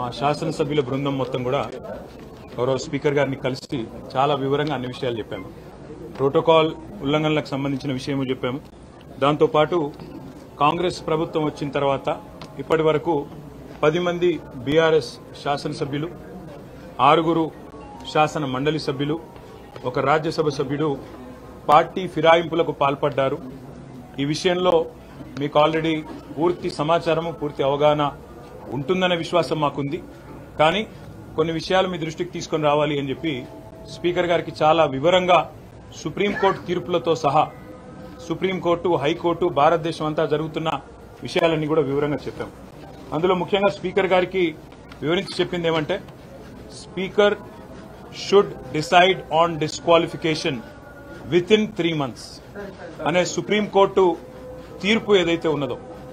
శాసనసభ్యుల బృందం మొత్తం కూడా గౌరవ స్పీకర్ గారిని కలిసి చాలా వివరంగా అన్ని విషయాలు చెప్పాము ప్రోటోకాల్ ఉల్లంఘనలకు సంబంధించిన విషయము చెప్పాము దాంతోపాటు కాంగ్రెస్ ప్రభుత్వం వచ్చిన తర్వాత ఇప్పటి వరకు పది మంది బీఆర్ఎస్ శాసనసభ్యులు ఆరుగురు శాసన మండలి సభ్యులు ఒక రాజ్యసభ సభ్యుడు పార్టీ ఫిరాయింపులకు పాల్పడ్డారు ఈ విషయంలో మీకు ఆల్రెడీ పూర్తి సమాచారము పూర్తి అవగాహన ఉంటుందనే విశ్వాసం మాకుంది కానీ కొన్ని విషయాలు మీ దృష్టికి తీసుకొని రావాలి అని చెప్పి స్పీకర్ గారికి చాలా వివరంగా సుప్రీంకోర్టు తీర్పులతో సహా సుప్రీంకోర్టు హైకోర్టు భారతదేశం అంతా జరుగుతున్న విషయాలన్నీ కూడా వివరంగా చెప్పాం అందులో ముఖ్యంగా స్పీకర్ గారికి వివరించి చెప్పింది ఏమంటే speaker should decide on disqualification within three months అనే సుప్రీంకోర్టు తీర్పు ఏదైతే ఉన్నదో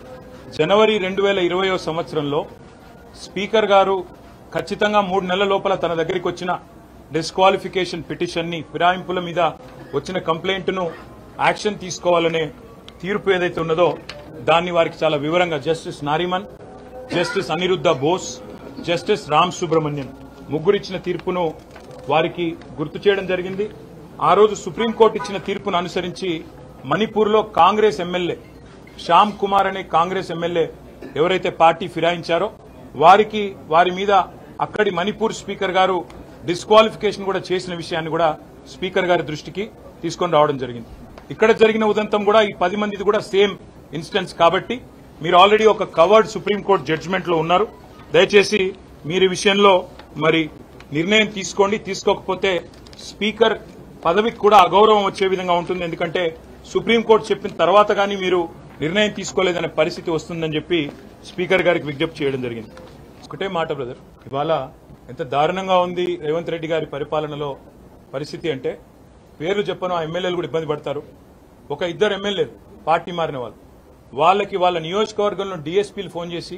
జనవరి రెండు వేల ఇరవయో సంవత్సరంలో స్పీకర్ గారు ఖచ్చితంగా మూడు నెలల లోపల తన దగ్గరికి వచ్చిన డిస్క్వాలిఫికేషన్ పిటిషన్ ని ఫిరాయింపుల మీద వచ్చిన కంప్లైంట్ ను యాక్షన్ తీసుకోవాలనే తీర్పు ఏదైతే ఉన్నదో దాన్ని వారికి చాలా వివరంగా Justice Nariman Justice Aniruddha Bose Justice Ram Subramanian ముగ్గురు ఇచ్చిన తీర్పును వారికి గుర్తు చేయడం జరిగింది ఆ రోజు సుప్రీంకోర్టు ఇచ్చిన తీర్పును అనుసరించి మణిపూర్లో కాంగ్రెస్ ఎమ్మెల్యే శ్యామ్ కుమార్ అనే కాంగ్రెస్ ఎమ్మెల్యే ఎవరైతే పార్టీ ఫిరాయించారో వారికి వారి మీద అక్కడి మణిపూర్ స్పీకర్ గారు డిస్క్వాలిఫికేషన్ కూడా చేసిన విషయాన్ని కూడా స్పీకర్ గారి దృష్టికి తీసుకొని రావడం జరిగింది ఇక్కడ జరిగిన ఉదంతం కూడా ఈ పది మందిది కూడా సేమ్ ఇన్స్టెన్స్ కాబట్టి మీరు ఆల్రెడీ ఒక కవర్డ్ సుప్రీంకోర్టు జడ్జిమెంట్ లో ఉన్నారు దయచేసి మీరు ఈ విషయంలో మరి నిర్ణయం తీసుకోండి తీసుకోకపోతే స్పీకర్ పదవికి కూడా అగౌరవం వచ్చే విధంగా ఉంటుంది ఎందుకంటే సుప్రీంకోర్టు చెప్పిన తర్వాత కానీ మీరు నిర్ణయం తీసుకోలేదనే పరిస్థితి వస్తుందని చెప్పి స్పీకర్ గారికి విజ్ఞప్తి చేయడం జరిగింది ఒకటే మాట బ్రదర్ ఇవాళ ఎంత దారుణంగా ఉంది రేవంత్ రెడ్డి గారి పరిపాలనలో పరిస్థితి అంటే పేర్లు చెప్పను ఆ ఎమ్మెల్యేలు కూడా ఇబ్బంది పడతారు ఒక ఇద్దరు ఎమ్మెల్యేలు పార్టీ మారిన వాళ్ళు వాళ్ళకి వాళ్ళ నియోజకవర్గంలో డీఎస్పీలు ఫోన్ చేసి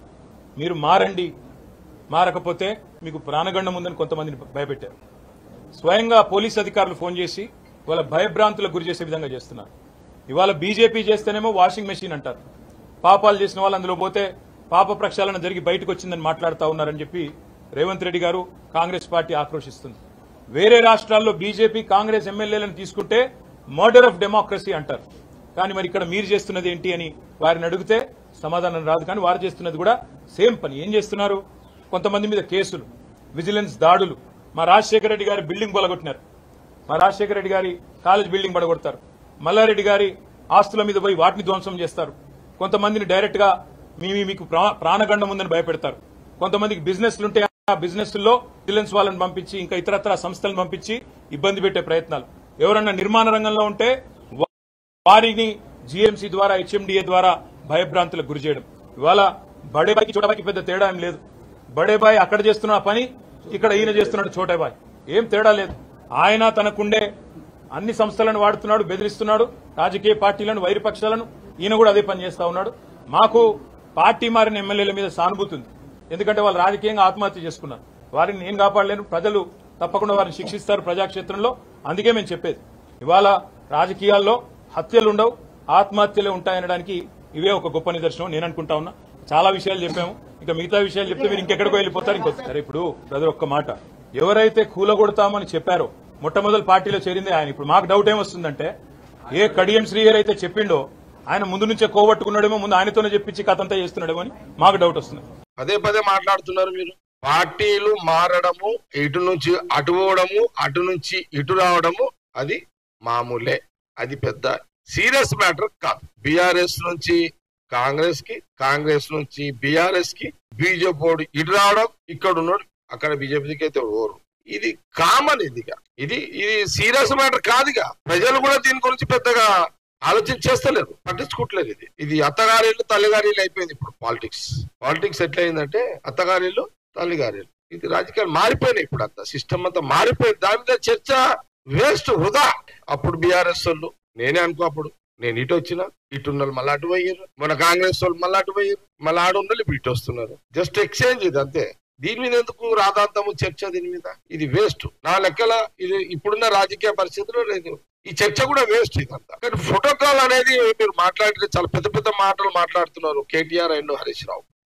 మీరు మారండి మారకపోతే మీకు ప్రాణగండం ఉందని కొంతమందిని భయపెట్టారు స్వయంగా పోలీస్ అధికారులు ఫోన్ చేసి వాళ్ళ భయభ్రాంతులకు గురి చేసే విధంగా చేస్తున్నారు ఇవాళ బీజేపీ చేస్తేనేమో వాషింగ్ మెషిన్ అంటారు పాపాలు చేసిన వాళ్ళు అందులో పోతే పాప ప్రక్షాళన జరిగి బయటకు వచ్చిందని మాట్లాడుతా ఉన్నారని చెప్పి రేవంత్ రెడ్డి గారు కాంగ్రెస్ పార్టీ ఆక్రోశిస్తుంది వేరే రాష్ట్రాల్లో బీజేపీ కాంగ్రెస్ ఎమ్మెల్యేలను తీసుకుంటే మర్డర్ ఆఫ్ డెమోక్రసీ అంటారు కానీ మరి ఇక్కడ మీరు చేస్తున్నది ఏంటి అని వారిని అడిగితే సమాధానం రాదు కానీ వారు చేస్తున్నది కూడా సేమ్ పని ఏం చేస్తున్నారు కొంతమంది మీద కేసులు విజిలెన్స్ దాడులు మా రాజశేఖర రెడ్డి గారి బిల్డింగ్ పొలగొట్టినారు మా రాజశేఖర రెడ్డి గారి కాలేజ్ బిల్డింగ్ పడగొడతారు మల్లారెడ్డి గారి ఆస్తుల మీద పోయి వాటిని ధ్వంసం చేస్తారు కొంతమందిని డైరెక్ట్ గా మీ మీ- మీకు ప్రా- ప్రాణగండం ఉందని భయపెడతారు కొంతమందికి బిజినెస్లు ఉంటే ఆ బిజినెస్ లో విజిలెన్స్ వాళ్ళని పంపించి ఇంకా ఇతరత్ర సంస్థలను పంపించి ఇబ్బంది పెట్టే ప్రయత్నాలు ఎవరన్నా నిర్మాణ రంగంలో ఉంటే వా- వారిని జీఎంసీ ద్వారా హెచ్ఎండిఏ ద్వారా భయభ్రాంతులకు గురి చేయడం ఇవాళ బడేబాయికి చోటబాయికి పెద్ద తేడా ఏం లేదు బడేబాయి అక్కడ చేస్తున్న పని ఇక్కడ ఈయన చేస్తున్నాడు చోటబాయ్ ఏం తేడా లేదు ఆయన తనకుండే అన్ని సంస్థలను వాడుతున్నాడు బెదిరిస్తున్నాడు రాజకీయ పార్టీలను వైరుపక్షాలను ఈయన కూడా అదే పని చేస్తా ఉన్నాడు మాకు పార్టీ మారిన ఎమ్మెల్యేల మీద సానుభూతి ఉంది ఎందుకంటే వాళ్ళు రాజకీయంగా ఆత్మహత్య చేసుకున్నారు వారిని నేను కాపాడలేను ప్రజలు తప్పకుండా వారిని శిక్షిస్తారు ప్రజాక్షేత్రంలో అందుకే మేము చెప్పేది ఇవాళ రాజకీయాల్లో హత్యలు ఉండవు ఆత్మహత్యలే ఉంటాయనడానికి ఇవే ఒక గొప్ప నిదర్శనం నేను అనుకుంటా ఉన్నా చాలా విషయాలు చెప్పాము ఇంకా మిగతా విషయాలు చెప్తే మీరు ఇంకెక్కడికో వెళ్ళిపోతారు ఇంకో సరే ఇప్పుడు బ్రదర్ ఒక్క మాట ఎవరైతే కూలగొడతామని చెప్పారో మొట్టమొదటి పార్టీలో చేరింది ఆయన ఇప్పుడు మాకు డౌట్ ఏమొస్తుందంటే ఏ కడియం శ్రీహర్ అయితే చెప్పిండో ఆయన ముందు నుంచే కోవట్టుకున్నాడేమో ముందు ఆయనతోనే చెప్పించి కథంతా చేస్తున్నాడేమో అని మాకు డౌట్ వస్తుంది పదే పదే మాట్లాడుతున్నారు మీరు పార్టీలు మారడము ఇటు నుంచి అటు పోవడము అటు నుంచి ఇటు రావడము అది మామూలే అది పెద్ద సీరియస్ మ్యాటర్ కాదు బీఆర్ఎస్ నుంచి కాంగ్రెస్ కి కాంగ్రెస్ నుంచి బీఆర్ఎస్ కి బీజేపీ వాడు ఇటు రావడం ఇక్కడ ఉన్నాడు అక్కడ బీజేపీకి అయితే ఓరు ఇది కామన్ ఇదిగా ఇది ఇది సీరియస్ మ్యాటర్ కాదుగా ప్రజలు కూడా దీని గురించి పెద్దగా ఆలోచన చేస్తలేరు పట్టించుకోవట్లేదు ఇది ఇది అత్తగారిల్లు తల్లిగారిల్లు అయిపోయింది ఇప్పుడు పాలిటిక్స్ పాలిటిక్స్ ఎట్లయిందంటే అత్తగారిల్లు తల్లిగారిల్లు ఇది రాజకీయాలు మారిపోయినాయి ఇప్పుడు అంతా సిస్టమ్ అంతా మారిపోయింది దాని మీద చర్చ వేస్ట్ వృధా అప్పుడు బీఆర్ఎస్ వాళ్ళు నేనే అనుకో అప్పుడు నేను ఇటు వచ్చిన ఇటు ఉన్న మళ్ళీ అటు పోయారు మన కాంగ్రెస్ వాళ్ళు మళ్ళీ అటు పోయారు మళ్ళీ ఆడు ఉన్న ఇప్పుడు ఇటు వస్తున్నారు జస్ట్ ఎక్స్చేంజ్ ఇది అంతే దీని మీద ఎందుకు రాధాంతము చర్చ దీని మీద ఇది వేస్ట్ నా లెక్కల ఇది ఇప్పుడున్న రాజకీయ పరిస్థితుల్లో లేదు ఈ చర్చ కూడా వేస్ట్ ఇదంతా కానీ ప్రోటోకాల్ అనేది మీరు మాట్లాడితే చాలా పెద్ద పెద్ద మాటలు మాట్లాడుతున్నారు కేటీఆర్ అండ్ హరీష్ రావు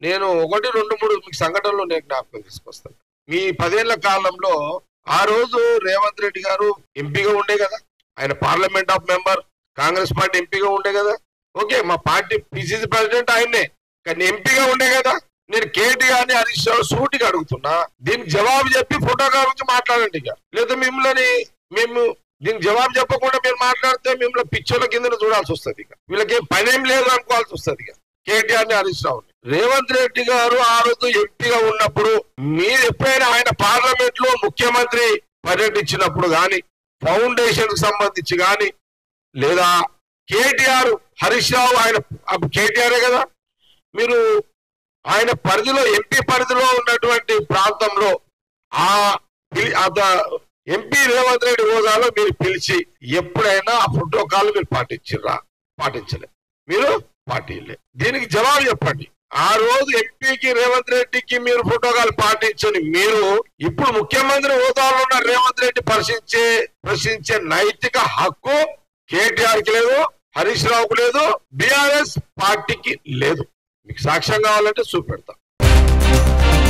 నేను ఒకటి రెండు మూడు మీకు సంఘటనలు నేను జ్ఞాపకం తీసుకొస్తాను మీ పదేళ్ల కాలంలో ఆ రోజు రేవంత్ రెడ్డి గారు ఎంపీగా ఉండే కదా ఆయన Parliament of member Congress party ఎంపీగా ఉండే కదా ఓకే మా పార్టీ పిసిసి ప్రెసిడెంట్ ఆయన్నే కానీ ఎంపీగా ఉండే కదా నేను కేటీ గాని హరీష్ రావు సూటిగా అడుగుతున్నా దీనికి జవాబు చెప్పి ఫోటో గురించి మాట్లాడండి ఇక లేదా మిమ్మల్ని మేము దీనికి జవాబు చెప్పకుండా మీరు మాట్లాడితే మిమ్మల్ని పిచ్చోళ్ళ కింద చూడాల్సి వస్తుంది ఇక వీళ్ళకి ఏం పనేం లేదు అనుకోవాల్సి వస్తుంది ఇక కేటీఆర్ ని హరీష్ రావు రేవంత్ రెడ్డి గారు ఆ రోజు ఎంపీగా ఉన్నప్పుడు మీరు ఎప్పుడైనా ఆయన పార్లమెంట్ లో ముఖ్యమంత్రి పర్యటించినప్పుడు గాని ఫౌండేషన్ కు సంబంధించి గాని లేదా కేటీఆర్ హరీష్ రావు ఆయన అప్పుడు కేటీఆర్ కదా మీరు ఆయన పరిధిలో ఎంపీ పరిధిలో ఉన్నటువంటి ప్రాంతంలో ఆ పిలి- ఆ ద- ఎంపీ రేవంత్ రెడ్డి హోదాలో మీరు పిలిచి ఎప్పుడైనా ఆ ప్రోటోకాల్ మీరు పాటించిర్రా పాటించలే మీరు పాటించలే దీనికి జవాబు చెప్పండి ఆ రోజు ఎంపీకి రేవంత్ రెడ్డికి మీరు ప్రోటోకాల్ పాటించని మీరు ఇప్పుడు ముఖ్యమంత్రి హోదాలో ఉన్న రేవంత్ రెడ్డి ప్రశ్నించే ప్రశ్నించే నైతిక హక్కు కేటీఆర్ కి లేదు హరీష్ రావుకు లేదు బీఆర్ఎస్ పార్టీకి లేదు మీకు సాక్ష్యం కావాలంటే చూపెడతా